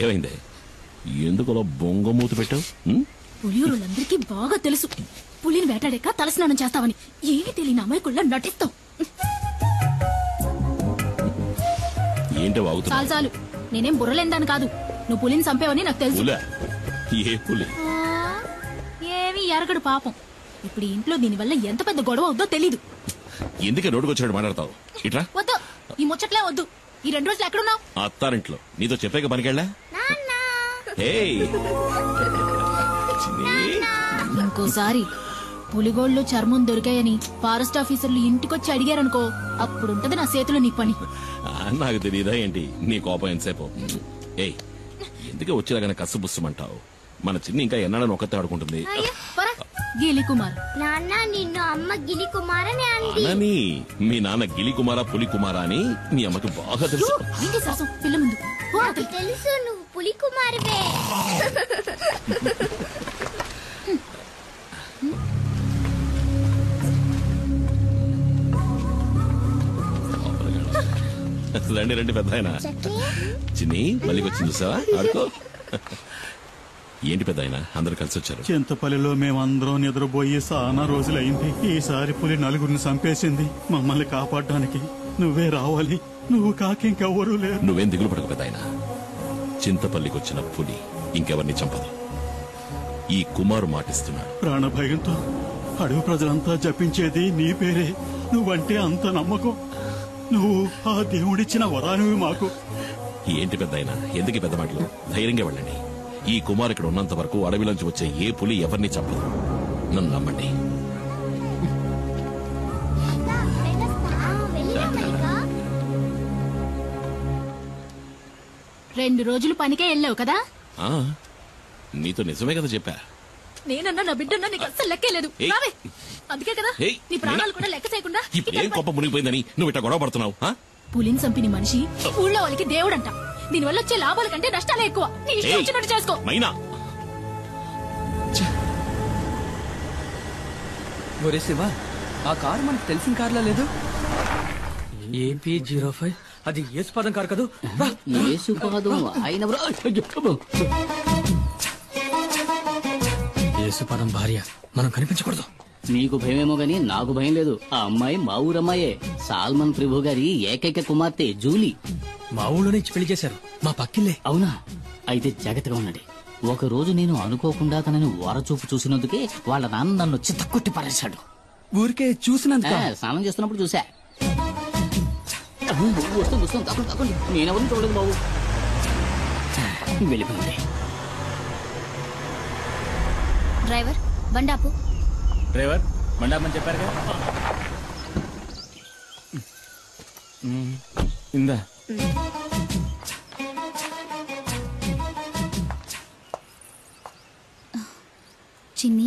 ఏమైంది ఎందుకు అలా బొంగ మూత పెట్టావు ఉం? పులియూరులందరికీ బాగా తెలుసు పులిని వేటాడాక తలస్నానం చేస్తావని ఏమీ తెలియని అమాయకుళ్ళ నటిస్తావు ఏంటి వాగుతున్నా చాలు చాలు నేనేం బుర్రలేందాను కాదు నువ్వు పులిని చంపేవని నాకు తెలుసు పులా ఏ పులి ఆ, ఏమీ ఎరగడు పాపం ఇప్పుడు ఈ ఇంట్లో దీనివల్ల ఎంత పెద్ద గొడవ అవుద్దో తెలీదు ఎందుకే రోడ్డుకు వచ్చినట్టు మాట్లాడతావు ఇట్రా వద్దు ఈ ముచ్చట్లే వద్దు ఈ రెండు రోజులు ఎక్కడున్నావు అత్తారింట్లో నీతో చెప్పాక పనికెళ్ళా ఏయ్ చిన్ని. ఇంకోసారి పులిగోళ్ళు చర్మం దొరికాయని ఫారెస్ట్ ఆఫీసర్లు ఇంటికొచ్చి అడిగారనుకో అప్పుడుంటది నా చేతిలో నీ పని ఆ, నాకు తెలియదా ఏంటి నీ కోపం ఎంతసేపు ఏయ్ ఎందుకే వచ్చేలాగానే కసు బుస్సుమంటావు మన చిన్ని ఇంకా ఎన్నాడని ఒక్కతే ఆడుకుంటుంది గీలి కుమార్ నాన్న నిన్ను అమ్మ గిలి కుమారని అంది అనని మీ నాన్న గిలి కుమారా పులి కుమారా అని మీ అమ్మకి బాగా తెలుసు ఏంటి శాసం పిల్ల ముందు పో నాకు అవతలికి. తెలుసు నువ్వు పులి కుమారువే రండి రండి పెద్ద ఆయన చిన్ని మళ్ళీ వచ్చింది చూసావా ఆడుకో ఏంటి పెద్ద ఆయన అందరు కలిసి వచ్చారు చింతపల్లిలో మేమందరం నిద్రపోయి సానా రోజులైంది ఈసారి పులి నలుగురిని చంపేసింది మమ్మల్ని కాపాడడానికి నువ్వే రావాలి నువ్వు కాకింకెవ్వరూ లేరు నువ్వేం దిగులు పడకు పెద్ద ఆయన చింతపల్లికి వచ్చిన పులి ఇంకెవరిని చంపదు ఈ కుమారు మాటిస్తున్నాడు ప్రాణభయంతో అడవి ప్రజలంతా జపించేది నీ పేరే నువ్వంటే అంత నమ్మకం నువ్వు ఆ దేవుడిచ్చిన వరానివి మాకు ఏంటి పెద్ద ఆయన ఎందుకు ఈ పెద్ద మాటలు ధైర్యంగా వెళ్ళండి ఈ కుమార్ ఇక్కడ ఉన్నంత వరకు అడవిలోంచి వచ్చే ఏ పులి ఎవరిని చంపదు నన్ను నమ్మండి రెండు రోజులు పనికే వెళ్ళావు కదా ఆ నీతో నిజమే కదా చెప్పా నేనన్నా నా బిడ్డన్నా నీకు అస్సలు లెక్కే లేదు ఏయ్. రావే అందుకే కదా ఏయ్, నీ ప్రాణాలు నేనా? కూడా లెక్క చేయకుండా ఇప్పుడు ఏం కొప్ప మునిగిపోయిందని నువ్వు ఇట్లా గొడవ పడుతున్నావు ఆ? పులిని చంపిన మనిషి ఊళ్ళో వాళ్ళకి దేవుడంట దీనివల్ల వచ్చే లాభాల కంటే నష్టాలే ఎక్కువ నీ ఇష్టం ఏయ్, వచ్చినట్టు చేసుకో మైనా ఒరే శివ ఆ కారు మనకు తెలిసిన కార్లా లేదు ఏపీ జీరో ఫైవ్ అది ఏసు పదం కారు కదూ రా. యేసుపాదం ఆయన ఎవరో? యేసు పదం భార్య మనం కనిపించకూడదు నీకు భయమేమో గాని నాకు భయం లేదు ఆ అమ్మాయి మా ఊరమ్మాయే సాల్మన్ ప్రభు గారి ఏకైక కుమార్తె జూలీ మా ఊళ్ళోనే ఇచ్చి పెళ్లి చేశారు మా పక్కిల్లే అవునా అయితే జాగ్రత్తగా ఉండండి ఒక రోజు నేను అనుకోకుండా తనని ఓరచూపు చూసినందుకే వాళ్ళ నాన్న నన్ను చిత్తకొట్టి పారేశాడు ఊరికే చూసినంత ఆ, స్నానం చేస్తున్నప్పుడు చూసా వస్తుంది వస్తుంది తప్పండి తప్పండి నేనెవరిని చూడలేదు బాబు వెళ్ళిపోయింది డ్రైవర్ బండాపు డ్రైవర్ మండాపని చెప్పారు కదా ఇందా చిన్ని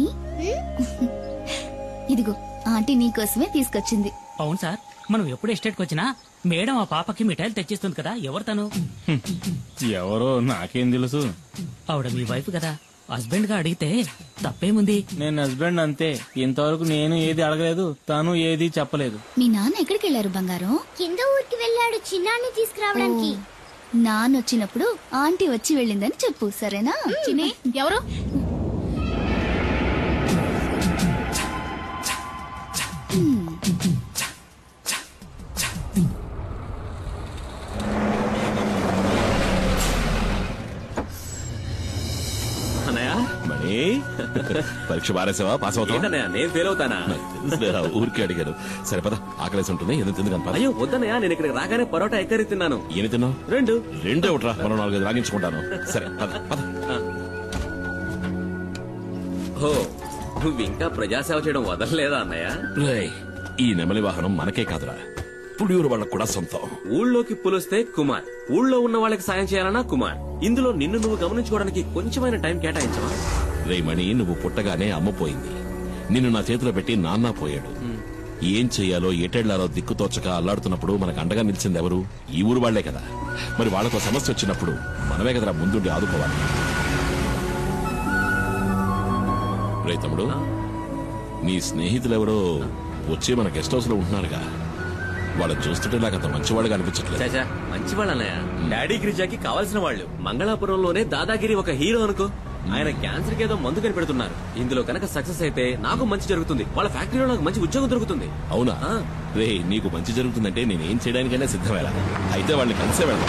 ఇదిగో ఆంటీ నీకోసమే తీసుకొచ్చింది అవును సార్ మనం ఎప్పుడు ఎస్టేట్కి వచ్చినా మేడం ఆ పాపకి మిఠాయిలు తెచ్చిస్తుంది కదా ఎవరు తను ఎవరో నాకేం తెలుసు ఆవిడ మీ వైఫ్ కదా హస్బెండ్ గా అడిగితే తప్పేముంది నేను హస్బెండ్ అంతే ఇంతవరకు నేను ఏది అడగలేదు తను ఏది చెప్పలేదు మీ నాన్న ఎక్కడికి వెళ్ళారు బంగారం కింద ఊరికి వెళ్ళాడు చిన్నాన్ని తీసుకురావడానికి నాన్న వచ్చినప్పుడు ఆంటీ వచ్చి వెళ్ళిందని చెప్పు సరేనా చిన్ని ఎవరు అన్నయ్య మణి పరీక్ష బారేసావా పాస్ అవుతావా ఏంటన్నయ్య నేను ఫెయిల్ అవుతానా నాకు తెలుసులేరా, ఊరికే అడిగారు సరే పద ఆకలేసి ఉంటుంది ఏదో తింది కనపడ అయ్యో వద్దన్నయ్య నేను ఇక్కడికి రాగానే పరోటా ఎక్కరి తిన్నాను ఏమి తిన్నావు రెండు రెండే ఒకట్రా మనం నాలుగైదు రాగించుకుంటాను సరే పద పద ఓ నువ్వు ఇంకా ప్రజాసేవ చేయడం వదలలేదా అన్నయ్య రేయ్, ఈ నెమలి వాహనం మనకే కాదురా పుడియూరు వాళ్ళకు కూడా సొంతం ఊళ్ళోకి పులిస్తే కుమార్ ఊళ్ళో ఉన్న వాళ్ళకి సాయం చేయాలన్నా కుమార్ ఇందులో నిన్ను నువ్వు గమనించుకోవడానికి కొంచెమైన టైం కేటాయించవా రే మణి నువ్వు పుట్టగానే అమ్మ పోయింది నిన్ను నా చేతిలో పెట్టి నాన్న పోయాడు ఏం చెయ్యాలో ఎటెళ్లాలో దిక్కుతోచక అల్లాడుతున్నప్పుడు మనకు అండగా నిలిచింది ఎవరు ఈ ఊరు వాళ్లే కదా మరి వాళ్ళకు సమస్య వచ్చినప్పుడు మనమే కదరా ముందుండి ఆదుకోవాలి రే తమ్ముడు, నీ స్నేహితులెవరో వచ్చి మన గెస్ట్ హౌస్ లో ఉంటున్నారుగా వాళ్ళని చూస్తుంటే నాకు అంత మంచివాళ్ళగా అనిపించట్లేదు చాచా మంచి వాళ్ళు అన్నయ్య డాడీ గిరిజాకి కావాల్సిన వాళ్ళు మంగళాపురంలోనే దాదాగిరి ఒక హీరో అనుకో ఆయన క్యాన్సర్ కి ఏదో మందు కనిపెడుతున్నారు ఇందులో కనుక సక్సెస్ అయితే నాకు మంచి జరుగుతుంది వాళ్ళ ఫ్యాక్టరీలో నాకు మంచి ఉద్యోగం దొరుకుతుంది అవునా ఆ. రే నీకు మంచి జరుగుతుందంటే నేనేం చేయడానికైనా సిద్ధమేలా అయితే వాళ్ళని కలిసే వెళ్దాం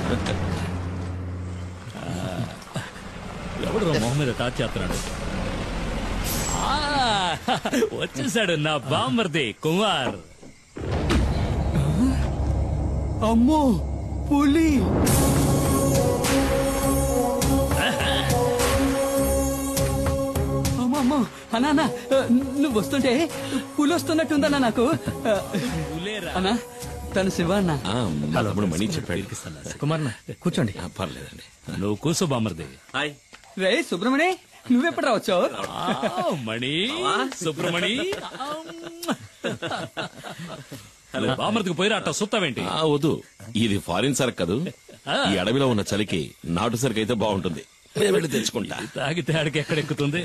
ఎవడు మొహం మీద టాచ్ చేస్తున్నాడు ఆ, వచ్చేసాడు నా బామ్మర్ది కుమార్ అమ్మో పులి అమ్మో అమ్మో అన్నా అన్నా నువ్వు వస్తుంటే పులి వస్తున్నట్టుందన్నా నాకు అన్నా తను శివ అన్న ఆ, మా తమ్ముడు మణి చెప్పాడు కుమార్ కూర్చోండి ఆ, పర్లేదండి నువ్వు కూసు బామ్మర్ది హాయ్ రే సుబ్రమణి నువ్వెప్పుడు రావచ్చావు ఆ, మణి సుబ్రమణి హలో బామ్మర్దికి పోయిరా అట్ట సుత్తావేంటి ఆ, వద్దు ఇది ఫారిన్ సరుకు కదూ ఈ అడవిలో ఉన్న చలికి నాటు సరుకు అయితే బాగుంటుంది నేను వెళ్ళి తెచ్చుకుంటా తాగితే ఆడికి ఎక్కడెక్కుతుంది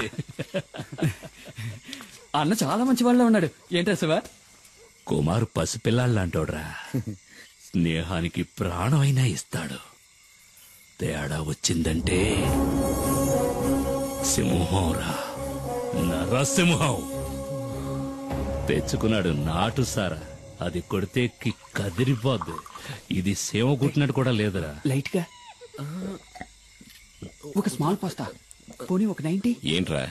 అన్న చాలా మంచి వాళ్ళ ఉన్నాడు ఏంటా శివ కుమార్ పసిపిల్లాళ్ళంటోడ్రా స్నేహానికి ప్రాణమైనా ఇస్తాడు తేడా వచ్చిందంటే సింహంరా నరసింహం తెచ్చుకున్నాడు నాటు సారా అది కొడితే కి కదిరిపోద్ది ఇది సేవ కుట్టినట్టు కూడా లేదురా లైట్ గా ఒక స్మాల్ పాస్తా పోనీ ఒక నైన్టీ ఏంట్రా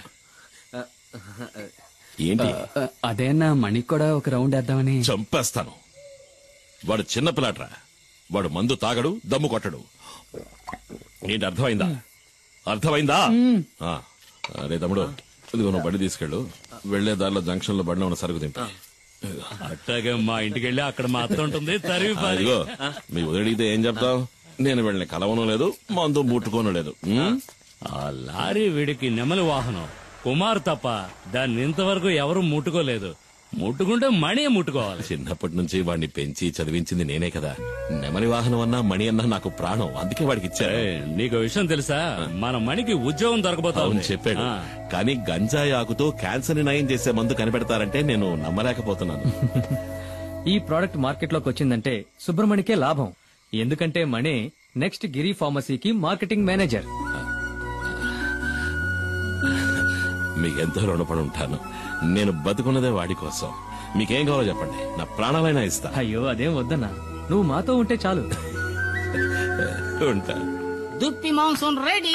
ఏంటి అదే అన్న మణికి కూడా ఒక రౌండ్ వేద్దామని చంపేస్తాను వాడు చిన్న పిల్లాడ్రా వాడు మందు తాగడు దమ్ము కొట్టడు ఏంటి అర్థమైందా అర్థమైందా ఆ, అరే తమ్ముడు ఇదిగో నువ్వు బండి తీసుకెళ్ళు వెళ్లే దారిలో జంక్షన్ లో బండిలో ఉన్న సరుకు తింటా అట్టాగే మా ఇంటికి వెళ్ళి అక్కడ మా అత్త ఉంటుంది తరివి ఆ, పారి. ఇదిగో మీ వదిలిడితే ఏం చెప్తావు నేను వెళ్ళిన కలవను లేదు మందు ముట్టుకోను లేదు ఉమ్? ఆ లారీ వీడికి నెమలి వాహనం కుమార్ తప్ప దాన్ని ఇంతవరకు ఎవరు ముట్టుకోలేదు ముట్టుకుంటే మణి ముట్టుకోవాలి చిన్నప్పటి నుంచి వాడిని పెంచి చదివించింది నేనే కదా నెమలి వాహనం అన్నా మణి అన్నా నాకు ప్రాణం అందుకే వాడికి ఇచ్చారు ఏయ్, నీకు విషయం తెలుసా మన మణికి ఉద్యోగం దొరకబోతా అవును ఉంది. చెప్పాడు ఆ, కానీ గంజాయి ఆకుతో క్యాన్సర్ ని నయం చేసే మందు కనిపెడతారంటే నేను నమ్మలేకపోతున్నాను ఈ ప్రోడక్ట్ మార్కెట్ లోకి వచ్చిందంటే సుబ్రమణికే లాభం ఎందుకంటే మణి నెక్స్ట్ గిరి ఫార్మసీకి మార్కెటింగ్ మేనేజర్ మీకెంతో రుణపడి ఉంటాను నేను బతుకున్నదే వాడి కోసం మీకేం కావాలో చెప్పండి నా ప్రాణాలైనా ఇస్తా అయ్యో అదేం వద్దన్నా నువ్వు మాతో ఉంటే చాలు ఉంటా దుప్పి మాంసం రెడీ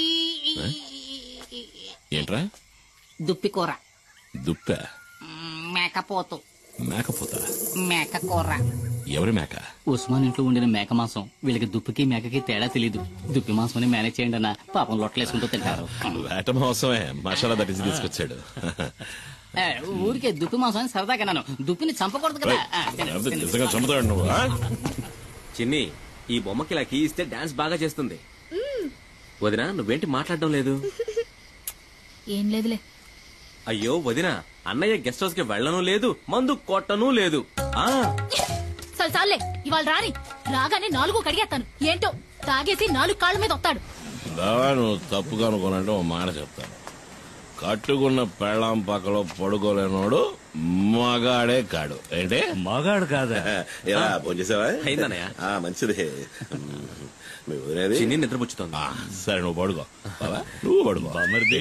ఏంట్రా దుప్పి కూర దుప్ప మేకపోతు మేకపోతా మేక కూర ఎవరి మేక ఉస్మాన్ ఇంట్లో ఉండిన మేక మాంసం వీళ్ళకి దుప్పికి మేకకి తేడా తెలీదు దుప్పి మాంసం మేనేజ్ చేయండి అన్న పాపం లొట్టలేసుకుంటూ తింటారు వేట మోసమే మసాలా దట్టించి తీసుకొచ్చాడు ఏ, ఊరికే దుప్పి మాంసం అని సరదాగా నన్ను దుప్పిని చంపకూడదు కదా ఆ, తిను, లేకపోతే తిను. నిజంగా చంపుతాడు నువ్వు ఆ? చిన్ని ఈ బొమ్మకి ఇలా కీ ఇస్తే డాన్స్ బాగా చేస్తుంది వదినా నువ్వేంటి మాట్లాడడం లేదు ఏం లేదులే అయ్యో వదినా అన్నయ్య గెస్ట్ హౌస్ కి వెళ్ళను లేదు మందు కొట్టను లేదు ఆ చాలు చాలే ఇవాళ రాని రాగానే నాలుగు కడిగేస్తాను ఏంటో తాగేసి నాలుగు కాళ్ళ మీద వస్తాడు బావా నువ్వు తప్పుగా అనుకోనంటే ఓ మాట చెప్తాను కట్టుకున్న పెళ్ళాం పక్కలో పడుకోలేనోడు మగాడే కాడు ఏంటి మగాడు కాదా ఇలా భోంచేసావా అయిందన్నయ్య. ఆ, మంచిది మీ వదిలేది చిన్ని నిద్రపుచ్చుతోంది ఆ, సరే నువ్వు పడుకో బావా, నువ్వు పడుకో బామర్ది.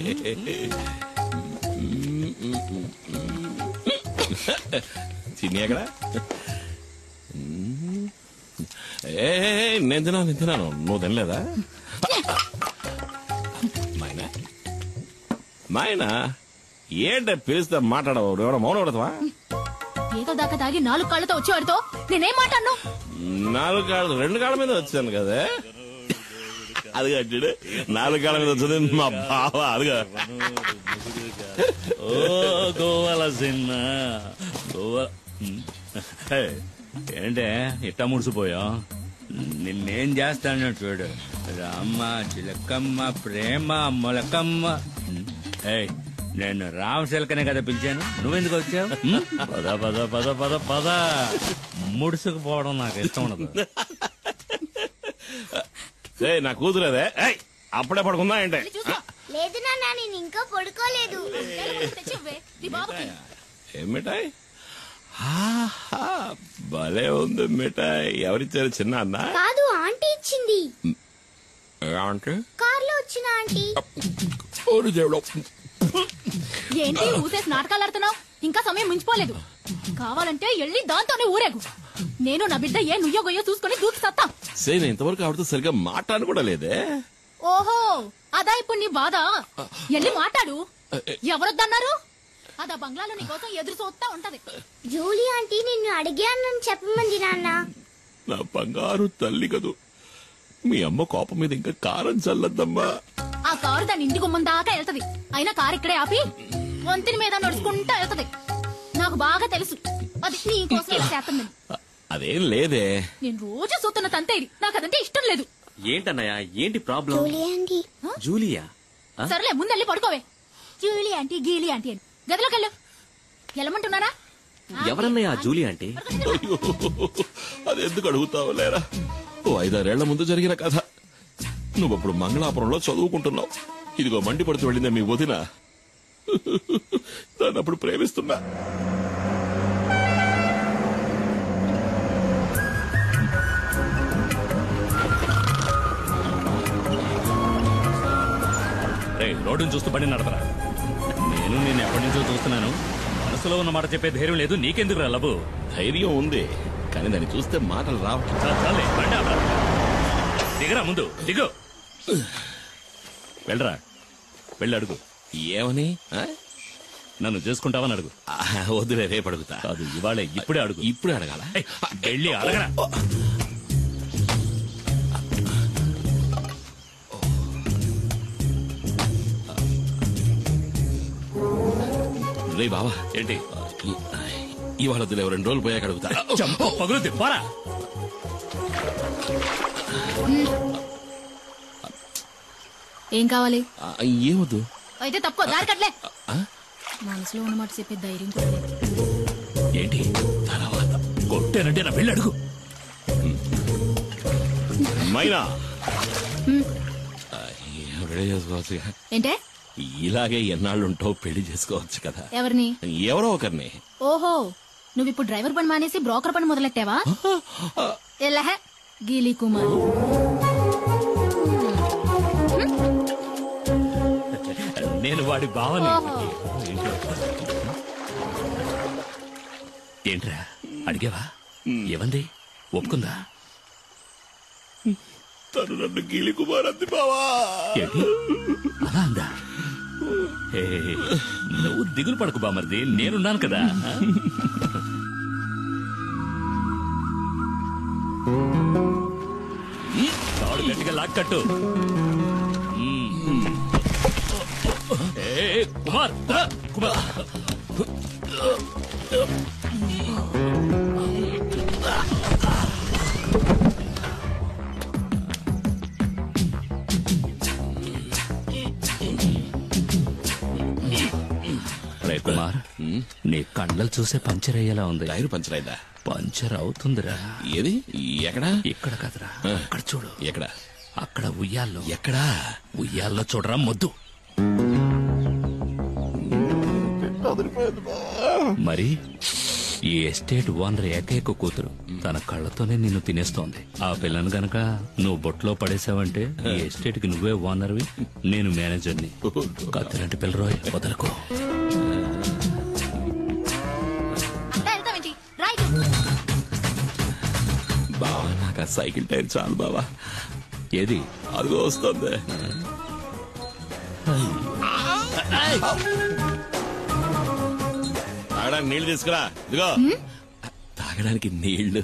చిన్ని ఎక్కడ ఏ ఏ, ఏ, నేను తిన్నాను నేను తిన్నాను నువ్వు తినలేదా మాయనా మాయనా ఏంట పిలిస్తే మాట్లాడవు ఎవడో మౌనం పడతావా ఏదో దాకా తాగి నాలుగు కాళ్ళతో వచ్చేవాడితో నేనేం మాట్లాడను నాలుగు కాళ్ళు రెండు కాళ్ళ మీద వచ్చాను కదా అది కట్టాడు నాలుగు కాళ్ళ మీద వచ్చింది మా బావ అదిగా ఓ గోవాల సిన్న గోవా హే, ఏంటే ఇట్ట ముడిసిపోయా నిన్నేం చేస్తాను చూడు రామ్మ చిలకమ్మ ప్రేమ మొలకమ్మ ఏయ్ నేను రామశిలకనే కదా పిలిచాను నువ్వెందుకు వచ్చావు హ్మ్? పద పద పద పద పద ముడుసుకుపోవడం నాకు ఇష్టం ఉండదు ఏయ్, నా కూతురేదే ఏయ్, అప్పుడే పడుకుందా ఏంటే లేదు నాన్న నేను ఇంకా పడుకోలేదు తెచ్చివ్వే నీ బాబుకి ఏం మిఠాయి ఆహా, భలే ఉంది మిఠాయి ఎవరిచ్చారు చిన్న అన్న కాదు ఆంటీ ఇచ్చింది అంటే కార్లో వచ్చిన ఆంటీ ఏంటి ఊసేసి నాటకాలు ఆడుతున్నావు ఇంకా సమయం మించిపోలేదు కావాలంటే వెళ్ళి దాంతోనే ఊరేగు నేను నా బిడ్డ ఏ నుయ్యో గొయ్యో చూసుకుని దూకి సత్తా సే నేను ఇంతవరకు ఆవిడతో సరిగ్గా మాట్లాడను కూడా లేదే ఓహో అదా ఇప్పుడు నీ బాధ వెళ్ళి మాట్లాడు ఎవరొద్దన్నారు అదా బంగ్లాలో నీ కోసం ఎదురు చూస్తా ఉంటది జూలీ ఆంటీ నిన్ను అడిగానని చెప్పమంది నాన్న నా బంగారు తల్లి కదూ మీ అమ్మ కోపం మీద ఇంకా కారం చల్లద్దమ్మా ఆ కారు దాని ఇంటి గుమ్మం దాకా వెళ్తది అయినా కారు ఇక్కడే ఆపి వంతిని మీద నడుచుకుంటా వెళ్తది నాకు బాగా తెలుసు అది నీ కోసం ఇలా చేస్తుందని అదేం లేదే నేను రోజు చూస్తున్న తంతే ఇది నాకు అదంటే ఇష్టం లేదు ఏంటన్నయ్య ఏంటి ప్రాబ్లం జూలీ ఆంటీ జూలియా ఆ? సరేలే ముందెళ్ళి పడుకోవే జూలీ ఆంటీ గీలి ఆంటీ అని గదిలోకి వెళ్ళు వెళ్ళమంటున్నారా ఎవరన్నయ్య ఆ జూలి అంటే అయ్యో, అది ఎందుకు అడుగుతావు లేరా ఓ ఐదారేళ్ల ముందు జరిగిన కథ నువ్వప్పుడు మంగళాపురంలో చదువుకుంటున్నావు ఇదిగో మండి పడుతూ వెళ్ళిందే మీ వదిన దాన్ని అప్పుడు ప్రేమిస్తున్నా రే రోడ్డును చూస్తూ బండి నడపరా నేను నేను ఎప్పటి నుంచో చూస్తున్నాను మనసులో ఉన్న మాట చెప్పే ధైర్యం లేదు నీకెందుకు రా లబు ధైర్యం ఉంది కానీ దాన్ని చూస్తే మాటలు రావట్లేదు చా- చాలే బండి ఆపరా. దిగరా ముందు దిగు వెళ్ళరా వెళ్ళి అడుగు ఏమని ఆ? నన్ను చేసుకుంటావని అడుగు ఆ, వద్దులే రేపు అడుగుతా కాదు ఇవాళే ఇప్పుడే అడుగు ఇప్పుడే అడగాల ఏయ్, వెళ్ళి అడగరా రే బావా ఏంటి ఈ- ఇవాళ వద్దులే రెండు రోజులు పోయాక అడుగుతా చంప పగులుద్ది పోరా ఏం కావాలి ఆ, ఏమొద్దు అయితే తప్పుకో దారి కట్లే ఆ? మనసులో ఉన్నమాట చెప్పే ధైర్యం కూడా లేదు. ఏంటి తర్వాత కొట్టానంటే నా వెళ్ళి అడుగు మైనా ఆ, ఏం రెడీ చేసుకోవచ్చు ఇక. ఏంటే ఇలాగే ఎన్నాళ్ళు ఉంటావు పెళ్లి చేసుకోవచ్చు కదా ఎవరిని ఎవరో ఒకరిని ఓహో నువ్వు ఇప్పుడు డ్రైవర్ పని మానేసి బ్రోకర్ పని మొదలెట్టావా ఎల్లహ గీలీ కుమార్ నేను వాడి భావని ఓహో. ఏంట్రా అడిగావా ఏమంది ఒప్పుకుందా తను నన్ను గీలి కుమార్ అంది బావా ఏంటి అలా అందా ఏ, నువ్వు దిగులు పడకు బామర్ది నేనున్నాను కదా తాడు గట్టిగా లాక్కట్టు ఏ, కుమార్ రా, కుమార్ రే కుమార్ నీ కండలు చూసే పంచర్ అయ్యేలా ఉంది టైర్ పంచర్ అయిందా పంచర్ అవుతుందిరా ఏది ఎక్కడా ఇక్కడ కదరా అక్కడ చూడు ఎక్కడ అక్కడ ఉయ్యాల్లో ఎక్కడా ఉయ్యాల్లో చూడరా మొద్దు మరి ఈ ఎస్టేట్ ఓనర్ ఏకైక కూతురు తన కళ్ళతోనే నిన్ను తినేస్తోంది ఆ పిల్లను గనక నువ్వు బొట్లో పడేసావంటే ఈ ఎస్టేట్ కి నువ్వే ఓనర్వి నేను మేనేజర్ని కత్తిలాంటి పిల్లరోయ్ వదలకు వెళ్తావేంటి రైట్ బావా నాకు ఆ సైకిల్ టైర్ చాలు బావా ఏది అదిగో వస్తుంది తాగడానికి నీళ్లు తీసుకురా ఇదిగో తాగడానికి నీళ్లు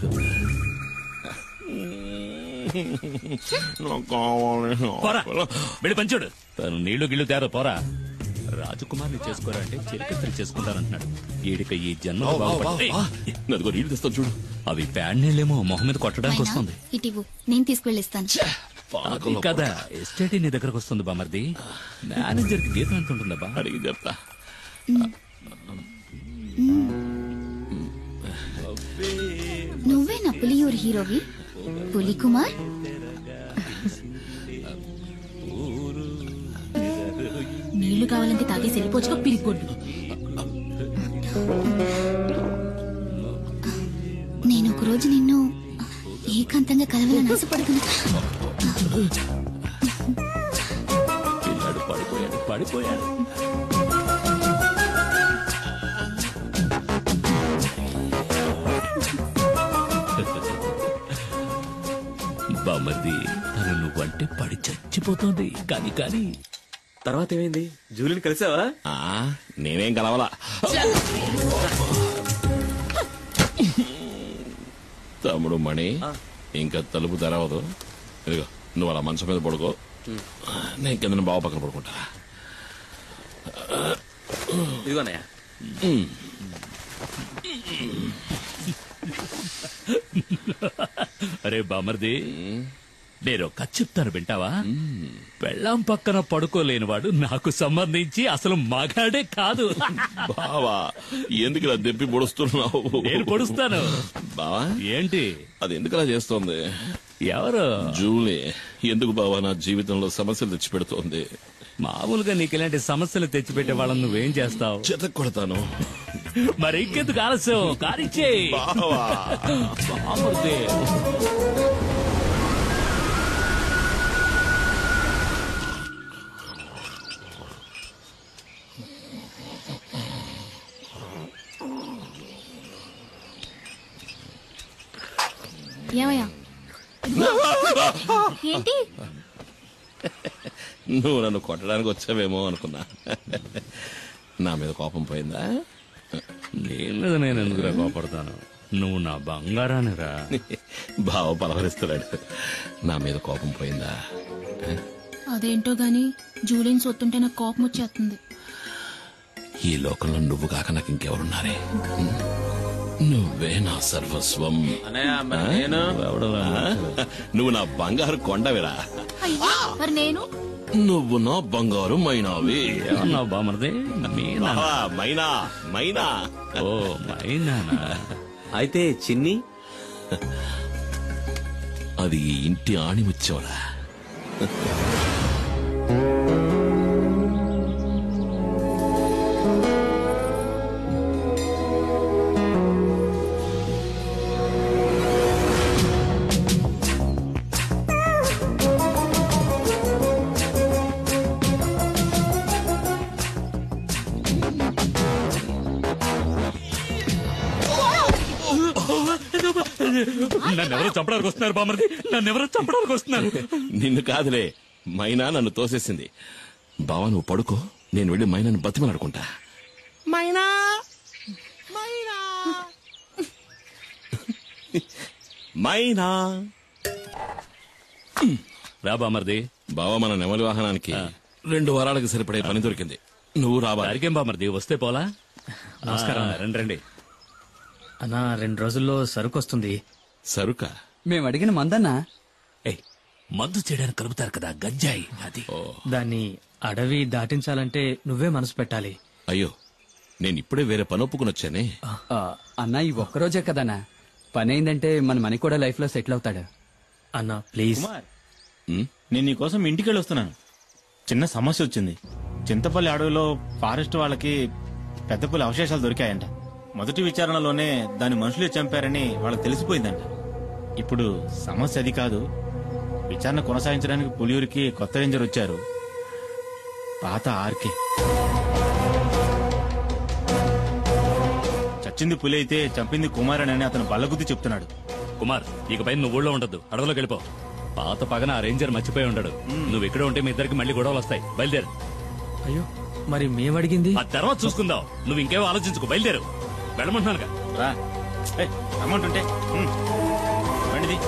నాకు కావాలి. పోరా వెళ్ళి పంచుడు తను నీళ్లు గిళ్ళు తేరా పోరా రాజకుమార్ని చేసుకోరా అంటే చిరకత్రి చేసుకుంటానంటున్నాడు ఈడిక ఈ జన్మ వా, వా, వా, వా. అదిగో నీళ్లు తెస్తాను చూడు అవి ప్యాడ్ నీళ్ళేమో మొహం మీద కొట్టడానికి వస్తుంది ఇటివు నేను తీసుకువెళ్ళిస్తాను అది కదా ఎస్టేట్ నీ దగ్గరకు వస్తుంది బామర్ది మేనేజర్ కి జీతం ఎంత ఉంటుందా అడిగి చెప్తా నువ్వే నా పులియూరు హీరోవి పులి కుమార్ నీళ్లు కావాలంటే తాగేసి వెళ్ళిపోవచ్చుకో పిరిగొడ్డు రోజు నిన్ను ఏకాంతంగా కలవాలని ఆశపడుతున్నా పిల్లాడు పడిపోయాడు పడిపోయాడు బామర్ది తను నువ్వంటే పడి చచ్చిపోతుంది కానీ కానీ తర్వాత ఏమైంది జూలిని కలిసావా ఆ, నేనేం కలవలా తమ్ముడు మణి ఇంకా తలుపు తెరవదు ఇదిగో నువ్వు అలా మంచం మీద పడుకో నేను కింద బావ పక్కన పడుకుంటా ఇదిగోనయ్యా అరే బామర్ది నేను కథ చెప్తాను వింటావా పెళ్ళాం పక్కన పడుకోలేనివాడు నాకు సంబంధించి అసలు మగాడే కాదు బావా ఎందుకు ఇలా దెప్పి పొడుస్తున్నావు నేను పొడుస్తాను బావా ఏంటి అది ఎందుకు అలా చేస్తోంది ఎవరు జూలీ ఎందుకు బావా నా జీవితంలో సమస్యలు తెచ్చి పెడుతోంది మామూలుగా నీకు ఇలాంటి సమస్యలు తెచ్చిపెట్టే వాళ్ళని నువ్వేం చేస్తావు చెత్త కొడతాను మరి ఇంకెందుకు ఆలస్యం కారిచ్చే బావా ఏమయ్యా ఏంటి నువ్వు నన్ను కొట్టడానికి వచ్చావేమో అనుకున్నా నా మీద కోపం పోయిందా నీ మీద నేను ఎందుకురా కోపడతాను నువ్వు నా బంగారాన్ని రా బావ పలవరిస్తున్నాడు నా మీద కోపం పోయిందా అదేంటో గాని జూలియన్ సొత్తుంటే నాకు కోపం వచ్చేస్తుంది ఈ లోకంలో నువ్వు కాక నాకు ఇంకెవరున్నారే నువ్వే నా సర్వస్వం అన్నయ్య మరి నేను ఆ? నువ్వు నా బంగారు కొండవిరా అయ్యో మరి నేను నువ్వు నా బంగారు మైనావి ఏమన్నావు బామర్ది మీనా బావా, మైనా మైనా ఓ మైనానా అయితే చిన్ని అది ఈ ఇంటి ఆణిముచ్చోరా నన్ను ఎవరో చంపడానికి వస్తున్నారు బామర్ది నన్ను ఎవరో చంపడానికి వస్తున్నారు నిన్ను కాదులే మైనా నన్ను తోసేసింది బావా నువ్వు పడుకో నేను వెళ్ళి మైనాను బతిమలాడుకుంటా మైనా మైనా మైనా రా బామర్ది బావా మన నెమలి వాహనానికి రెండు వారాలకు సరిపడే పని దొరికింది నువ్వు రావాలి దారికేం బామర్ది వస్తే పోలా నమస్కారం రండి రండి అన్నా రెండు రోజుల్లో సరుకు వస్తుంది సరుక మేము అడిగిన మందన్నా ఏయ్ మందు చేయడానికి కలుపుతారు కదా గంజాయి అది దాన్ని అడవి దాటించాలంటే నువ్వే మనసు పెట్టాలి అయ్యో నేను ఇప్పుడే వేరే పని ఒప్పుకుని వచ్చానే ఆ, అన్నా ఈ ఒక్కరోజే కదన్నా పని అయిందంటే మన మనీ కూడా లైఫ్ లో సెటిల్ అవుతాడు అన్నా ప్లీజ్ ఉమ్, నేను నీకోసం ఇంటికి వెళ్ళి వస్తున్నాను చిన్న సమస్య వచ్చింది చింతపల్లి అడవిలో ఫారెస్ట్ వాళ్ళకి పెద్ద పులి అవశేషాలు దొరికాయంట మొదటి విచారణలోనే దాని మనుషులే చంపారని వాళ్ళకి తెలిసిపోయిందంట ఇప్పుడు సమస్య అది కాదు విచారణ కొనసాగించడానికి పులియూరికి కొత్త రేంజర్ వచ్చారు పాత ఆర్కే చచ్చింది పులి అయితే చంపింది కుమారన్ అని అతను బల్లగుద్ది చెప్తున్నాడు కుమార్ ఇకపై నువ్వు ఊళ్ళో ఉండదు అడవిలోకి వెళ్ళిపో పాత పగన ఆ రేంజర్ మర్చిపోయి ఉండడు నువ్వు ఇక్కడ ఉంటే మీ ఇద్దరికి మళ్ళీ గొడవలు వస్తాయి బయలుదేరు అయ్యో మరి మేమడిగింది ఆ తర్వాత చూసుకుందాం నువ్వు ఇంకేమో ఆలోచించుకో బయలుదేరు వెళ్ళమంటున్నానుగా రా ఏయ్, అమౌంట్ ఉంటే ఉమ్. రండిది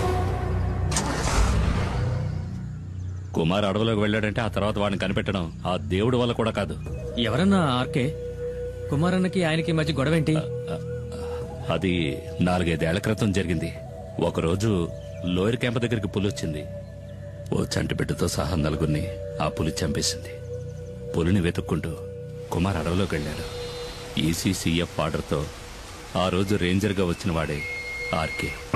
కుమార్ అడవిలోకి వెళ్ళాడంటే ఆ తర్వాత వాడిని కనిపెట్టడం ఆ దేవుడి వల్ల కూడా కాదు ఎవరన్నా ఆర్కే కుమారన్నకి ఆయనకి మధ్య గొడవేంటి అది నాలుగైదేళ్ల క్రితం జరిగింది ఒకరోజు లోయర్ క్యాంప్ దగ్గరికి పులి వచ్చింది ఓ చంటి బిడ్డతో సహా నలుగురిని ఆ పులి చంపేసింది పులిని వెతుక్కుంటూ కుమార్ అడవిలోకి వెళ్ళాడు ఈసీసీఎఫ్ ఆర్డర్తో ఆ రోజు రేంజర్గా వచ్చిన వాడే ఆర్కే